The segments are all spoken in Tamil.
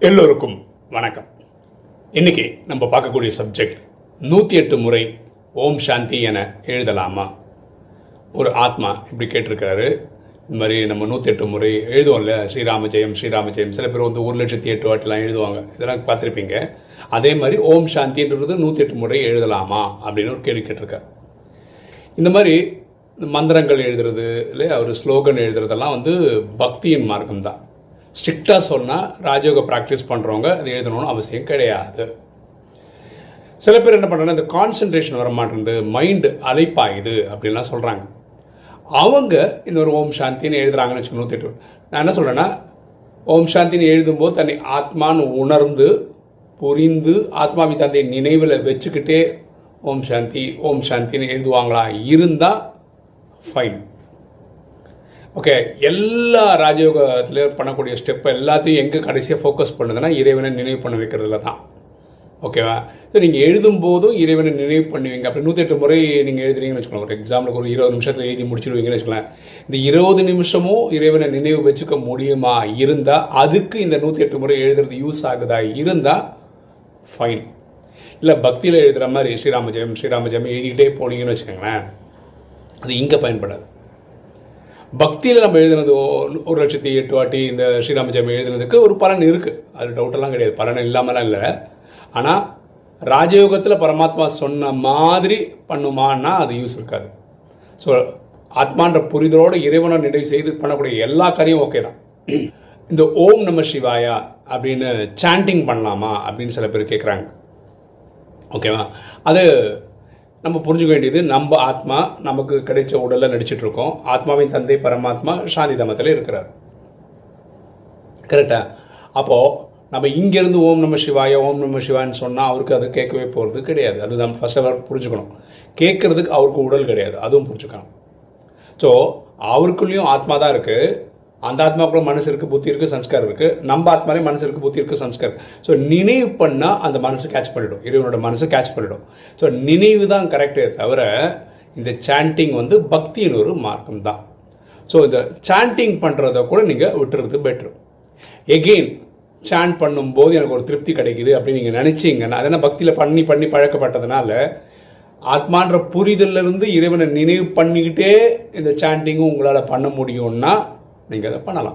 எல்லோருக்கும் வணக்கம் இன்னைக்கு நம்ம பார்க்கக்கூடிய சப்ஜெக்ட் நூற்றி எட்டு முறை ஓம் சாந்தி என எழுதலாமா ஒரு ஆத்மா இப்படி கேட்டிருக்கிறாரு இந்த மாதிரி நம்ம நூற்றி எட்டு முறை எழுதுவோம்ல ஸ்ரீராம ஜெயம் ஸ்ரீராம ஜெயம் சில பேர் வந்து ஒரு லட்சத்தி எட்டு வாட்டிலாம் எழுதுவாங்க இதெல்லாம் பார்த்துருப்பீங்க அதே மாதிரி ஓம் சாந்தின்றது நூற்றி எட்டு முறை எழுதலாமா அப்படின்னு ஒரு கேள்வி கேட்டிருக்காரு இந்த மாதிரி இந்த மந்திரங்கள் எழுதுறது இல்லை அவர் ஸ்லோகன் எழுதுறதெல்லாம் வந்து பக்தியின் மார்க்கம் தான் ஸ்ட்ரிக்டாக சொன்னால் ராஜயோக ப்ராக்டிஸ் பண்ணுறவங்க அது எழுதணும்னு அவசியம் கிடையாது சில பேர் என்ன பண்ணுறாங்க இந்த கான்சென்ட்ரேஷன் வர மாட்டேங்குது மைண்டு அலைப்பாயுது அப்படின்லாம் சொல்கிறாங்க அவங்க இந்த ஒரு ஓம் சாந்தின்னு எழுதுறாங்கன்னு வச்சுக்கணும் நூற்றி எட்டு நான் என்ன சொல்கிறேன்னா ஓம் சாந்தின்னு எழுதும்போது தன்னை ஆத்மான்னு உணர்ந்து புரிந்து ஆத்மாவின் தந்தை நினைவில் வச்சுக்கிட்டே ஓம் சாந்தி ஓம் சாந்தின்னு எழுதுவாங்களா இருந்தால் ஃபைன் ஓகே எல்லா ராஜயோகத்தில் பண்ணக்கூடிய ஸ்டெப் எல்லாத்தையும் எங்கே கடைசியாக ஃபோக்கஸ் பண்ணுதுன்னா இறைவனை நினைவு பண்ண வைக்கிறதுல தான் ஓகேவா ஸோ நீங்கள் எழுதும் போதும் இறைவனை நினைவு பண்ணுவீங்க அப்படி நூற்றி எட்டு முறை நீங்கள் எழுதுறீங்கன்னு வச்சுக்கோங்க ஒரு எக்ஸாம்பிளுக்கு ஒரு இருபது நிமிஷத்தில் எழுதி முடிச்சிடுவீங்கன்னு வச்சுக்கலாம் இந்த இருபது நிமிஷமும் இறைவனை நினைவு வச்சுக்க முடியுமா இருந்தால் அதுக்கு இந்த நூற்றி எட்டு முறை எழுதுறது யூஸ் ஆகுதா இருந்தால் ஃபைன் இல்லை பக்தியில் எழுதுகிற மாதிரி ஸ்ரீராம ஜெயம் ஸ்ரீராம ஜெயம் எழுதிக்கிட்டே போனீங்கன்னு வச்சுக்கோங்களேன் அது இங்கே பயன்படாது பக்தியில் நம்ம எழுதுனது ஒ- ஒரு லட்சத்தி எட்டு வாட்டி இந்த ஸ்ரீராம ஜெயம் எழுதுனதுக்கு ஒரு பலன் இருக்குது அது டவுட்டெல்லாம் கிடையாது பலன் இல்லாமலாம் இல்லை ஆனால் ராஜயோகத்தில் பரமாத்மா சொன்ன மாதிரி பண்ணுமான்னா அது யூஸ் இருக்காது ஸோ ஆத்மான்ற புரிதலோடு இறைவனை நினைவு செய்து பண்ணக்கூடிய எல்லா காரியம் ஓகே தான் இந்த ஓம் நம சிவாயா அப்படின்னு சாண்டிங் பண்ணலாமா அப்படின்னு சில பேர் கேட்குறாங்க ஓகேவா அது நம்ம புரிஞ்சுக்க வேண்டியது நம்ம ஆத்மா நமக்கு கிடைச்ச உடல்ல நடிச்சிட்டு இருக்கோம் ஆத்மாவின் தந்தை பரமாத்மா சாந்தி தமத்தில் இருக்கிறார் கரெக்டா அப்போ நம்ம இங்கிருந்து ஓம் நம சிவாய ஓம் நம சிவான்னு சொன்னா அவருக்கு அது கேட்கவே போறது கிடையாது அது நம்ம ஃபர்ஸ்ட் அவர் புரிஞ்சுக்கணும் கேட்கறதுக்கு அவருக்கு உடல் கிடையாது அதுவும் புரிஞ்சுக்கணும் ஸோ அவருக்குள்ளேயும் ஆத்மா தான் இருக்கு அந்த ஆத்மாக்குள்ள மனசு இருக்கு புத்தி இருக்கு சம்ஸ்காரம் இருக்கு நம்ம ஆத்மாலே மனசு இருக்கு புத்தி இருக்கு சம்ஸ்காரம் ஸோ நினைவு பண்ணா அந்த மனசு கேட்ச் பண்ணிடும் இறைவனோட மனசு கேட்ச் பண்ணிடும் ஸோ நினைவு தான் கரெக்டே தவிர இந்த சாண்டிங் வந்து பக்தியின் ஒரு மார்க்கம் தான் ஸோ இந்த சாண்டிங் பண்றத கூட நீங்க விட்டுறது பெட்ரு எகெயின் சாண்ட் பண்ணும்போது எனக்கு ஒரு திருப்தி கிடைக்குது அப்படின்னு நீங்க நினைச்சீங்கன்னா அது என்ன பக்தியில பண்ணி பண்ணி பழக்கப்பட்டதுனால ஆத்மான்ற புரிதல்ல இருந்து இறைவனை நினைவு பண்ணிக்கிட்டே இந்த சாண்டிங்கும் உங்களால பண்ண முடியும்னா நீங்க அதை பண்ணலாம்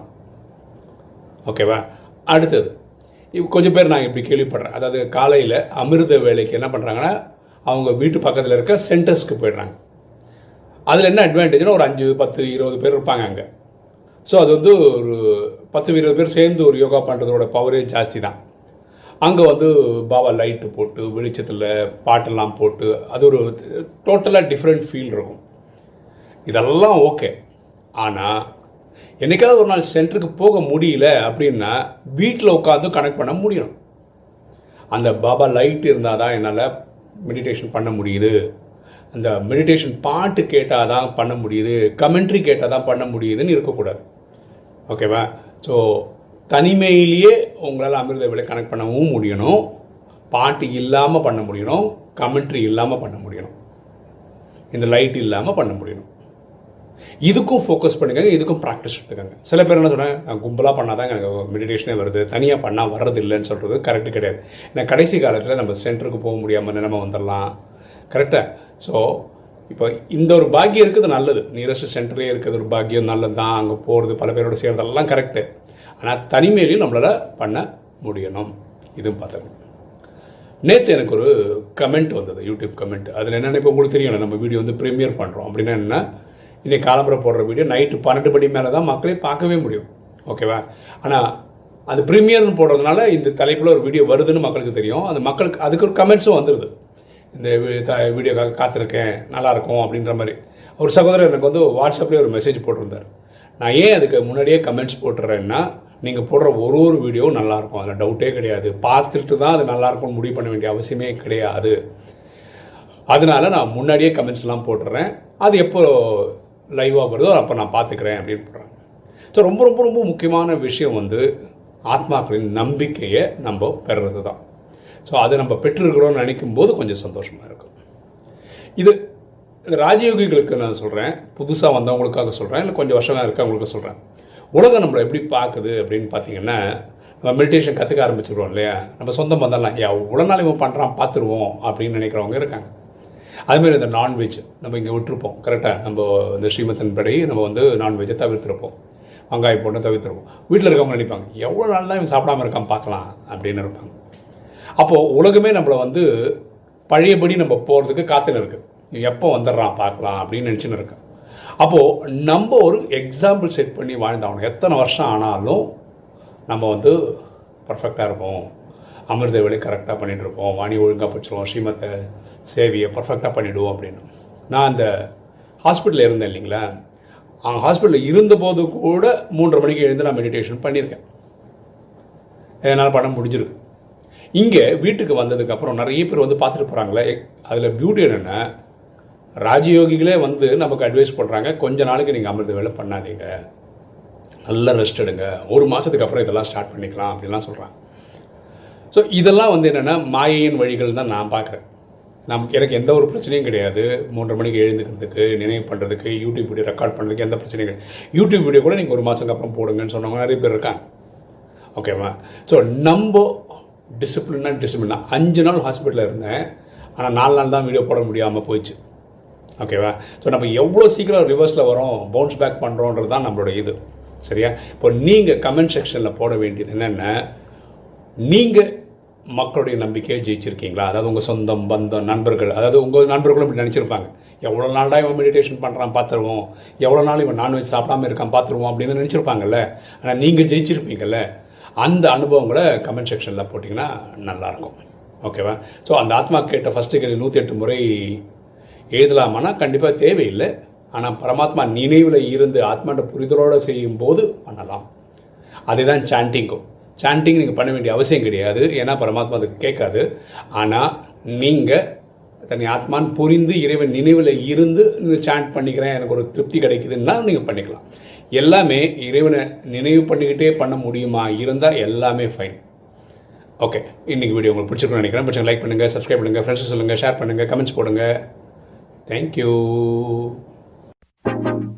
ஓகேவா அடுத்தது இப்போ கொஞ்சம் பேர் நான் இப்படி கேள்விப்படுறேன் அதாவது காலையில் அமிர்த வேலைக்கு என்ன பண்ணுறாங்கன்னா அவங்க வீட்டு பக்கத்தில் இருக்க சென்டர்ஸ்க்கு போயிடுறாங்க அதில் என்ன அட்வான்டேஜ்னா ஒரு அஞ்சு பத்து இருபது பேர் இருப்பாங்க அங்கே ஸோ அது வந்து ஒரு பத்து இருபது பேர் சேர்ந்து ஒரு யோகா பண்ணுறதோட பவரே ஜாஸ்தி தான் அங்கே வந்து பாபா லைட்டு போட்டு வெளிச்சத்தில் பாட்டெல்லாம் போட்டு அது ஒரு டோட்டலாக டிஃப்ரெண்ட் ஃபீல் இருக்கும் இதெல்லாம் ஓகே ஆனால் என்னைக்காவது ஒரு நாள் சென்டருக்கு போக முடியல அப்படின்னா வீட்டில் உட்காந்து கனெக்ட் பண்ண முடியும் அந்த பாபா லைட் இருந்தால் தான் என்னால் மெடிடேஷன் பண்ண முடியுது அந்த மெடிடேஷன் பாட்டு கேட்டால் தான் பண்ண முடியுது கமெண்ட்ரி கேட்டால் தான் பண்ண முடியுதுன்னு இருக்கக்கூடாது ஓகேவா ஸோ தனிமையிலேயே உங்களால் அமிர்த விலை கனெக்ட் பண்ணவும் முடியணும் பாட்டு இல்லாமல் பண்ண முடியணும் கமெண்ட்ரி இல்லாமல் பண்ண முடியணும் இந்த லைட் இல்லாமல் பண்ண முடியணும் இதுக்கும் ஃபோக்கஸ் பண்ணுங்க இதுக்கும் ப்ராக்டிஸ் எடுத்துக்கோங்க சில பேர் என்ன சொல்றாங்க நான் கும்பலாக பண்ணாதான் எனக்கு மெடிடேஷனே வருது தனியாக பண்ணால் வர்றது இல்லைன்னு சொல்கிறது கரெக்ட் கிடையாது ஏன்னா கடைசி காலத்தில் நம்ம சென்டருக்கு போக முடியாமல் நிலைமை வந்துடலாம் கரெக்டா ஸோ இப்போ இந்த ஒரு பாக்கியம் இருக்குது நல்லது நியரஸ்ட் சென்டரே இருக்கிறது ஒரு பாக்கியம் நல்லது தான் அங்கே போகிறது பல பேரோட சேர்றதெல்லாம் கரெக்டு ஆனால் தனிமையிலையும் நம்மளால் பண்ண முடியணும் இதுவும் பார்த்துக்கணும் நேற்று எனக்கு ஒரு கமெண்ட் வந்தது யூடியூப் கமெண்ட் அதில் என்னென்ன இப்போ உங்களுக்கு தெரியும் நம்ம வீடியோ வந்து ப்ரீமியர் பண்ணுறோம் அப்படின்னா என்ன இன்னைக்கு காலம்புரை போடுற வீடியோ நைட்டு பன்னெண்டு மணி மேலே தான் மக்களே பார்க்கவே முடியும் ஓகேவா ஆனால் அது ப்ரீமியர்னு போடுறதுனால இந்த தலைப்பில் ஒரு வீடியோ வருதுன்னு மக்களுக்கு தெரியும் அந்த மக்களுக்கு அதுக்கு ஒரு கமெண்ட்ஸும் வந்துடுது இந்த வி- த- வீடியோக்காக காத்திருக்கேன் நல்லா இருக்கும் அப்படின்ற மாதிரி ஒரு சகோதரர் எனக்கு வந்து வாட்ஸ்அப்லேயே ஒரு மெசேஜ் போட்டிருந்தார் நான் ஏன் அதுக்கு முன்னாடியே கமெண்ட்ஸ் போட்டுறேன்னா நீங்கள் போடுற ஒரு ஒரு வீடியோவும் நல்லா இருக்கும் அதில் டவுட்டே கிடையாது பார்த்துட்டு தான் அது நல்லா இருக்கும்னு முடிவு பண்ண வேண்டிய அவசியமே கிடையாது அதனால நான் முன்னாடியே கமெண்ட்ஸ்லாம் போட்டுறேன் அது எப்போ லைவாக வருதோ அப்போ நான் பார்த்துக்கிறேன் அப்படின்னு போடுறேன் ஸோ ரொம்ப ரொம்ப ரொம்ப முக்கியமான விஷயம் வந்து ஆத்மாக்களின் நம்பிக்கையை நம்ம பெறுறது தான் ஸோ அதை நம்ம பெற்றிருக்கிறோம்னு நினைக்கும் போது கொஞ்சம் சந்தோஷமாக இருக்கும் இது இந்த ராஜயோகிகளுக்கு நான் சொல்கிறேன் புதுசாக வந்தவங்களுக்காக சொல்கிறேன் இல்லை கொஞ்சம் வருஷமாக இருக்கவங்களுக்கு சொல்கிறேன் உலகம் நம்மளை எப்படி பார்க்குது அப்படின்னு பார்த்தீங்கன்னா நம்ம மெடிடேஷன் கற்றுக்க ஆரம்பிச்சிருவோம் இல்லையா நம்ம சொந்தம் வந்தரலாம் எவ்வளோ நாள் இவன் பண்ணுறான் பார்த்துருவோம் அப்படின்னு நினைக்கிறவங்க இருக்காங்க அதுமாரி இந்த நான்வெஜ் நம்ம இங்கே விட்டுருப்போம் கரெக்டாக நம்ம இந்த ஸ்ரீமத்தின் படி நம்ம வந்து நான்வெஜ்ஜை தவிர்த்திருப்போம் வெங்காயம் போட்டு தவிர்த்திருப்போம் வீட்டில் இருக்கவங்க நினைப்பாங்க எவ்வளோ நாள் தான் இவன் சாப்பிடாம இருக்கான் பார்க்கலாம் அப்படின்னு இருப்பாங்க அப்போது உலகமே நம்மளை வந்து பழையபடி நம்ம போகிறதுக்கு காத்துன்னு இருக்கு எப்போ வந்துடுறான் பார்க்கலாம் அப்படின்னு நினச்சின்னு இருக்கேன் அப்போது நம்ம ஒரு எக்ஸாம்பிள் செட் பண்ணி வாழ்ந்தாகணும் எத்தனை வருஷம் ஆனாலும் நம்ம வந்து பர்ஃபெக்டாக இருப்போம் அமிர்த வேலை கரெக்டாக பண்ணிட்டு இருப்போம் வாணி ஒழுங்காக படிச்சிருவோம் ஸ்ரீமத்தை சேவையை பர்ஃபெக்டாக பண்ணிவிடுவோம் அப்படின்னு நான் அந்த ஹாஸ்பிட்டலில் இருந்தேன் இல்லைங்களா அங்கே ஹாஸ்பிட்டலில் இருந்தபோது கூட மூன்றரை மணிக்கு எழுந்து நான் மெடிடேஷன் பண்ணியிருக்கேன் என்னால் பண்ண முடிஞ்சிருக்கு இங்கே வீட்டுக்கு வந்ததுக்கப்புறம் நிறைய பேர் வந்து பார்த்துட்டு போகிறாங்களே அதில் பியூட்டி என்னென்னா ராஜயோகிகளே வந்து நமக்கு அட்வைஸ் பண்ணுறாங்க கொஞ்ச நாளைக்கு நீங்கள் அமிர்த வேலை பண்ணாதீங்க நல்லா ரெஸ்ட் எடுங்க ஒரு மாதத்துக்கு அப்புறம் இதெல்லாம் ஸ்டார்ட் பண்ணிக்கலாம் அப்படிலாம் சொல்கிறாங்க ஸோ இதெல்லாம் வந்து என்னென்னா மாயையின் வழிகள் தான் நான் பார்க்குறேன் நம் எனக்கு எந்த ஒரு பிரச்சனையும் கிடையாது மூன்றரை மணிக்கு எழுந்துக்கிறதுக்கு நினைவு பண்ணுறதுக்கு யூடியூப் வீடியோ ரெக்கார்ட் பண்ணுறதுக்கு எந்த பிரச்சனையும் கிடையாது யூடியூப் வீடியோ கூட நீங்கள் ஒரு மாதத்துக்கு அப்புறம் போடுங்கன்னு சொன்னவங்க நிறைய பேர் இருக்காங்க ஓகேவா ஸோ நம்ம டிசிப்ளினா டிசிப்ளினா அஞ்சு நாள் ஹாஸ்பிட்டலில் இருந்தேன் ஆனால் நாலு நாள் தான் வீடியோ போட முடியாமல் போயிடுச்சு ஓகேவா ஸோ நம்ம எவ்வளோ சீக்கிரம் ரிவர்ஸில் வரோம் பவுன்ஸ் பேக் பண்ணுறோன்றது தான் நம்மளோட இது சரியா இப்போ நீங்கள் கமெண்ட் செக்ஷனில் போட வேண்டியது என்னென்ன நீங்கள் மக்களுடைய நம்பிக்கையை ஜெயிச்சிருக்கீங்களா அதாவது உங்கள் சொந்தம் பந்தம் நண்பர்கள் அதாவது உங்கள் நண்பர்களும் இப்படி நினச்சிருப்பாங்க எவ்வளோ நாள்டா இவன் மெடிடேஷன் பண்ணுறான் பார்த்துருவோம் எவ்வளோ நாள் இவன் நான்வெஜ் சாப்பிடாம இருக்கான் பார்த்துருவோம் அப்படின்னு நினச்சிருப்பாங்கல்ல ஆனால் நீங்கள் ஜெயிச்சிருப்பீங்கல்ல அந்த அனுபவங்களை கமெண்ட் செக்ஷனில் போட்டிங்கன்னா நல்லாயிருக்கும் ஓகேவா ஸோ அந்த ஆத்மா கேட்ட ஃபஸ்ட்டு கேள்வி நூற்றி எட்டு முறை எழுதலாமான்னா கண்டிப்பாக தேவையில்லை ஆனால் பரமாத்மா நினைவில் இருந்து ஆத்மாண்ட புரிதலோடு செய்யும் போது பண்ணலாம் அதே தான் சாண்டிங்கும் சாண்டிங் நீங்கள் பண்ண வேண்டிய அவசியம் கிடையாது ஏன்னா பரமாத்மா அதுக்கு கேட்காது ஆனால் நீங்கள் தன்னை ஆத்மான் புரிந்து இறைவன் நினைவில் இருந்து இந்த சாண்ட் பண்ணிக்கிறேன் எனக்கு ஒரு திருப்தி கிடைக்குதுன்னா நீங்கள் பண்ணிக்கலாம் எல்லாமே இறைவனை நினைவு பண்ணிக்கிட்டே பண்ண முடியுமா இருந்தால் எல்லாமே ஃபைன் ஓகே இன்னைக்கு வீடியோ உங்களுக்கு பிடிச்சிருக்குன்னு நினைக்கிறேன் பிடிச்ச லைக் பண்ணுங்கள் சப்ஸ்கிரைப் பண்ணுங்கள் ஃப்ரெண்ட்ஸ் சொல்லுங்கள் ஷேர் பண்ணுங்கள் கமெண்ட்ஸ் போடுங்க தேங்க்யூ